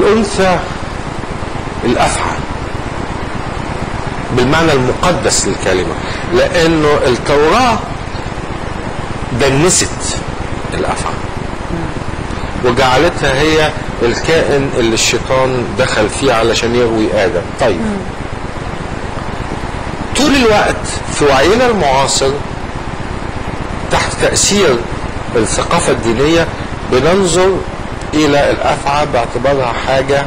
الأنثى الأفعى بالمعنى المقدس للكلمة لأنه التوراة دنست الأفعى وجعلتها هي الكائن اللي الشيطان دخل فيه علشان يغوي آدم طيب طول الوقت في وعينا المعاصر تحت تأثير الثقافة الدينية بننظر إلى الأفعى باعتبارها حاجة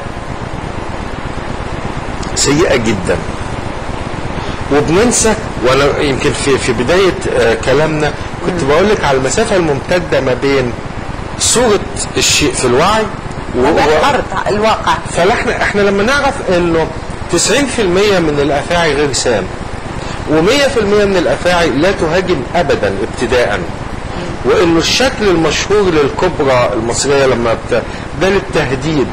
سيئة جدا وبننسى وانا يمكن في في بدايه آه كلامنا كنت بقول لك على المسافه الممتده ما بين صوره الشيء في الوعي و- و- الارض الواقع فاحنا احنا لما نعرف انه 90% من الافاعي غير سام و100% من الافاعي لا تهاجم ابدا ابتداء وانه الشكل المشهور للكبرى المصريه لما بت... ده للتهديد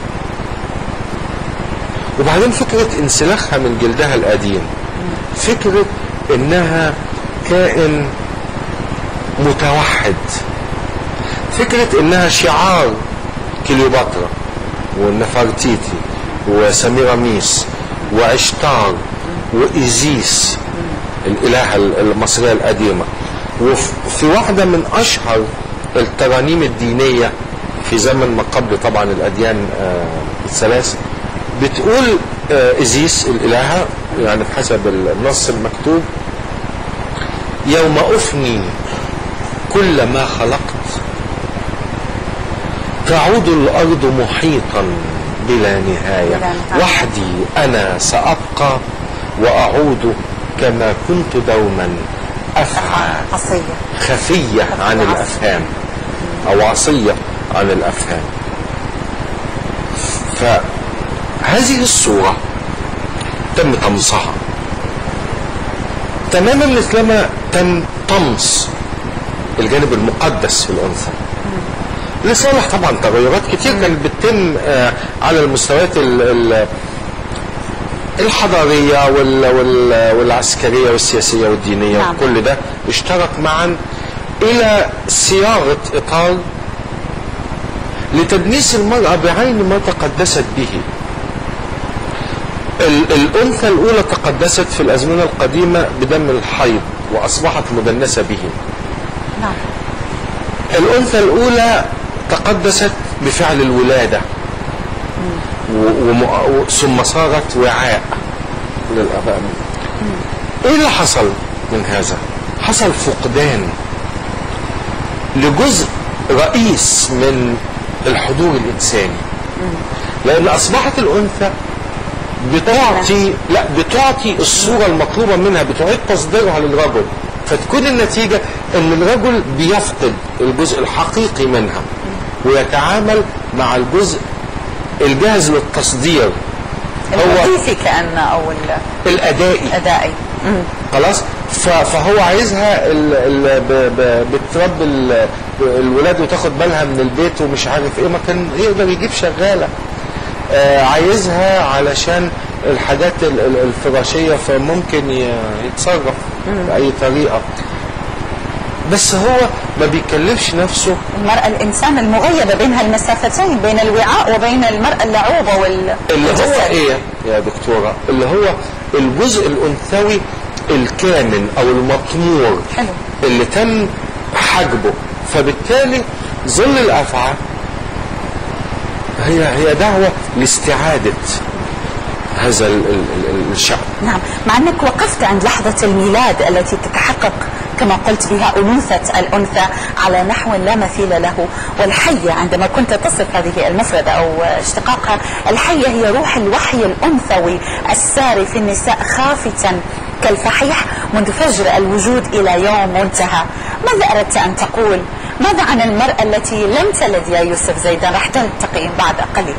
وبعدين فكره انسلاخها من جلدها القديم فكره انها كائن متوحد فكره انها شعار كليوباترا والنفرتيتي وسميراميس وعشتار وإيزيس الإلهة المصرية القديمة وفي واحدة من أشهر الترانيم الدينية في زمن ما قبل طبعا الأديان آه، الثلاث بتقول آه، إيزيس الإلهة يعني بحسب النص المكتوب يوم أفني كل ما خلقت تعود الأرض محيطا بلا نهاية بلا نهاية. وحدي أنا سأبقى وأعود كما كنت دوما أفعى قصية خفية عن الأفهام أو عصية عن الأفهام فهذه الصورة تم طمسها تماما مثلما تم طمس الجانب المقدس في الأنثى لصالح طبعا تغيرات كتير كانت بتتم آه، على المستويات ال- ال- الحضارية وال وال والعسكرية والسياسية والدينية نعم. كل ده اشترك معا إلى صياغة إطار لتدنيس المرأة بعين ما تقدست به ال- الأنثى الأولى تقدست في الأزمنة القديمة بدم الحيض وأصبحت مدنسة به نعم الأنثى الأولى تقدست بفعل الولادة و- وم- و- ثم صارت وعاء للأباء إيه اللي حصل من هذا؟ حصل فقدان لجزء رئيس من الحضور الإنساني لأن أصبحت الأنثى بتعطي لا بتعطي الصورة المطلوبة منها بتعيد تصديرها للرجل فتكون النتيجة ان الرجل بيفقد الجزء الحقيقي منها ويتعامل مع الجزء الجاهز للتصدير هو الوظيفي كأن أو ال- الادائي الأدائي مم. خلاص ف- فهو عايزها ال ال ب- ب- بتربي ال- الولاد وتاخد بالها من البيت ومش عارف ايه ما كان يقدر يجيب شغاله آه عايزها علشان الحاجات ال- ال- الفراشيه فممكن ي- يتصرف باي طريقه بس هو ما بيكلفش نفسه المرأة الإنسان المغيبة بينها المسافتين بين الوعاء وبين المرأة اللعوبة وال اللي هو والجسد. ايه يا دكتوره اللي هو الجزء الانثوي الكامن او المطمور حلو. اللي تم حجبه فبالتالي ظل الافعى هي هي دعوه لاستعاده هذا ال- ال- ال- الشعب نعم مع أنك وقفت عند لحظة الميلاد التي تتحقق كما قلت بها أنوثة الأنثى على نحو لا مثيل له والحية عندما كنت تصف هذه المفردة أو اشتقاقها الحية هي روح الوحي الأنثوي الساري في النساء خافتا كالفحيح منذ فجر الوجود إلى يوم منتهى ماذا أردت أن تقول ماذا عن المرأة التي لم تلد يا يوسف زيدان راح تلتقي بعد قليل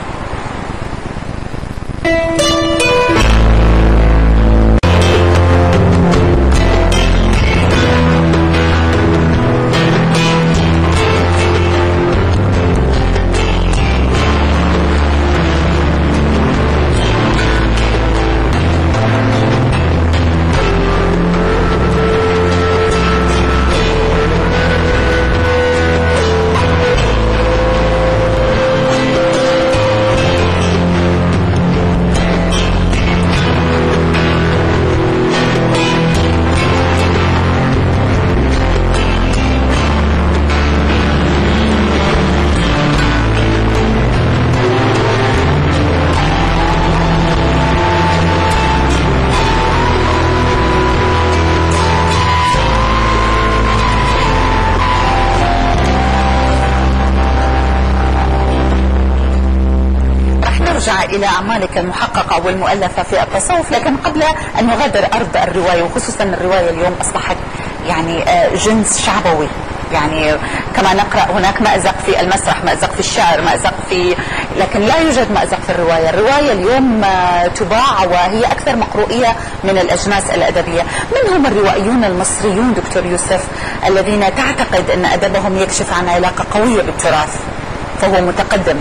نرجع إلى أعمالك المحققة والمؤلفة في التصوف لكن قبل أن نغادر أرض الرواية وخصوصا الرواية اليوم أصبحت يعني آه، جنس شعبوي يعني كما نقرأ هناك مأزق في المسرح مأزق في الشعر مأزق في لكن لا يوجد مأزق في الرواية الرواية اليوم آه، تباع وهي أكثر مقروئية من الأجناس الأدبية من هم الروائيون المصريون دكتور يوسف الذين تعتقد أن أدبهم يكشف عن علاقة قوية بالتراث فهو متقدم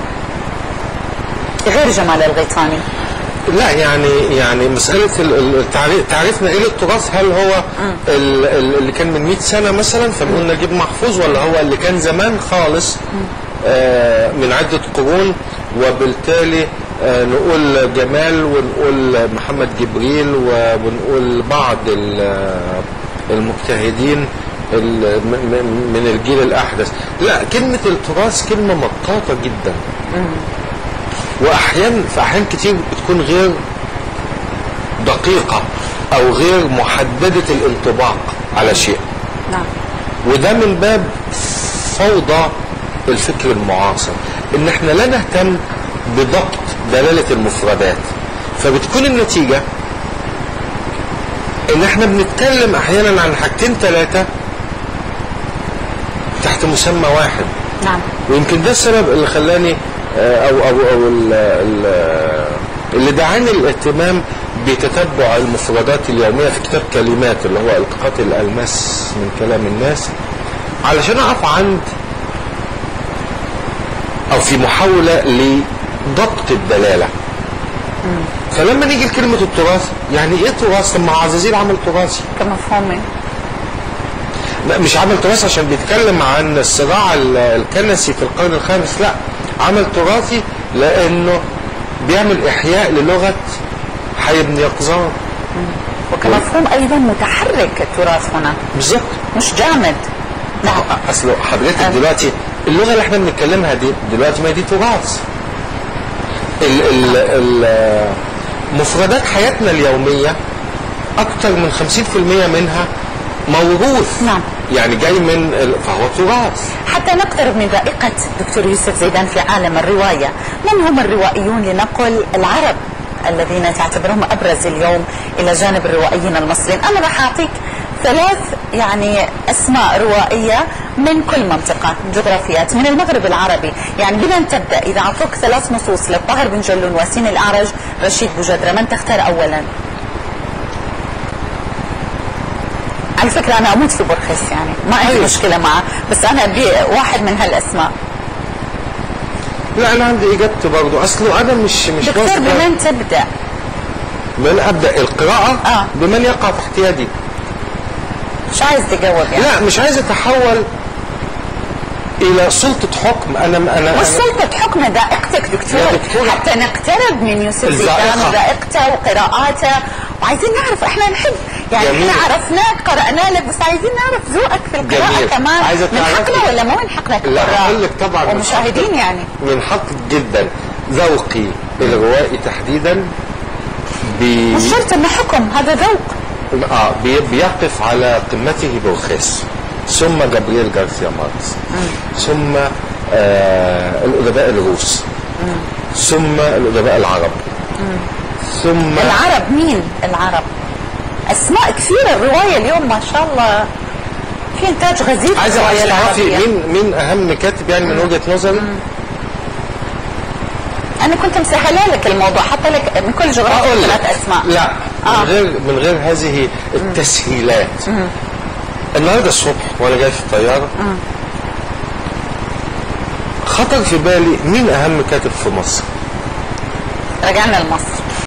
غير جمال الغيطاني لا يعني يعني مسألة ال- ال- التعريف تعريفنا ايه للتراث هل هو ال- ال- اللي كان من 100 سنة مثلا فنقول نجيب محفوظ ولا هو اللي كان زمان خالص آه من عدة قرون وبالتالي آه نقول جمال ونقول محمد جبريل و- ونقول بعض ال- المجتهدين ال- م- م- من الجيل الأحدث لا كلمة التراث كلمة مطاطة جدا واحيانا في احيان كتير بتكون غير دقيقه او غير محدده الانطباق على شيء نعم وده من باب فوضى الفكر المعاصر ان احنا لا نهتم بضبط دلاله المفردات فبتكون النتيجه ان احنا بنتكلم احيانا عن حاجتين ثلاثه تحت مسمى واحد نعم ويمكن ده السبب اللي خلاني آه، او او او ال- ال- اللي دعاني الاهتمام بتتبع المفردات اليوميه في كتاب كلمات اللي هو التقاط الالماس من كلام الناس علشان اقف عند او في محاوله لضبط الدلاله فلما نيجي لكلمه التراث يعني ايه تراث؟ طب ما عزازيل عمل تراثي كمفهومي لا مش عمل تراث عشان بيتكلم عن الصراع ال- الكنسي في القرن الخامس لا عمل تراثي لانه بيعمل احياء للغه حي بن يقظان وكمفهوم أيضا متحرك التراث هنا بالظبط مش جامد نعم اصل حضرتك آه. دلوقتي اللغه اللي احنا بنتكلمها دي دلوقتي ما هي دي تراث ال ال ال مفردات حياتنا اليوميه اكتر من 50% منها موروث نعم. يعني جاي من ال- فهو تراث حتى نقترب من ذائقة دكتور يوسف زيدان في عالم الرواية من هم الروائيون لنقل العرب الذين تعتبرهم أبرز اليوم إلى جانب الروائيين المصريين أنا راح أعطيك ثلاث يعني أسماء روائية من كل منطقة جغرافيات من المغرب العربي يعني بمن تبدأ إذا أعطوك ثلاث نصوص للطاهر بن جلون واسين الأعرج رشيد بوجدرة من تختار أولا على فكرة أنا أموت في برخس يعني ما عندي أيوة. مشكلة معه بس أنا أبي واحد من هالأسماء لا انا عندي اجابتي برضه اصله انا مش مش دكتور واثق بمن تبدأ من ابدا القراءه آه. بمن يقع تحت يدي مش عايز تجاوب يعني لا مش عايز اتحول الى سلطه حكم انا انا انا والسلطة حكم ذائقتك دكتور يا دكتورة. حتى نقترب من يوسف زيدان الذائقة. وذائقته وقراءاته وعايزين نعرف احنا نحب يعني جميل. احنا عرفناك قرأنا لك بس عايزين نعرف ذوقك في القراءة جميل. كمان عايزة من تعرفي- حقنا ولا مو من حقنا لا كقراء هقول لك طبعا من ومشاهدين حقك- يعني من حقك جدا ذوقي الروائي تحديدا بي مش شرط انه حكم هذا ذوق اه بي بيقف على قمته بورخيس ثم جابرييل جارسيا ماركس ثم آه الادباء الروس ثم الادباء العرب ثم العرب مين العرب اسماء كثيره الروايه اليوم ما شاء الله في انتاج غزير عايز الروايه عايز تعرفي العربيه مين مين اهم كاتب يعني من وجهه نظري انا كنت مسهله لك الموضوع حتى لك من كل جغرافيا اقول لك ثلاث اسماء لا آه. من غير من غير هذه التسهيلات النهارده الصبح وانا جاي في الطياره خطر في بالي مين اهم كاتب في مصر رجعنا لمصر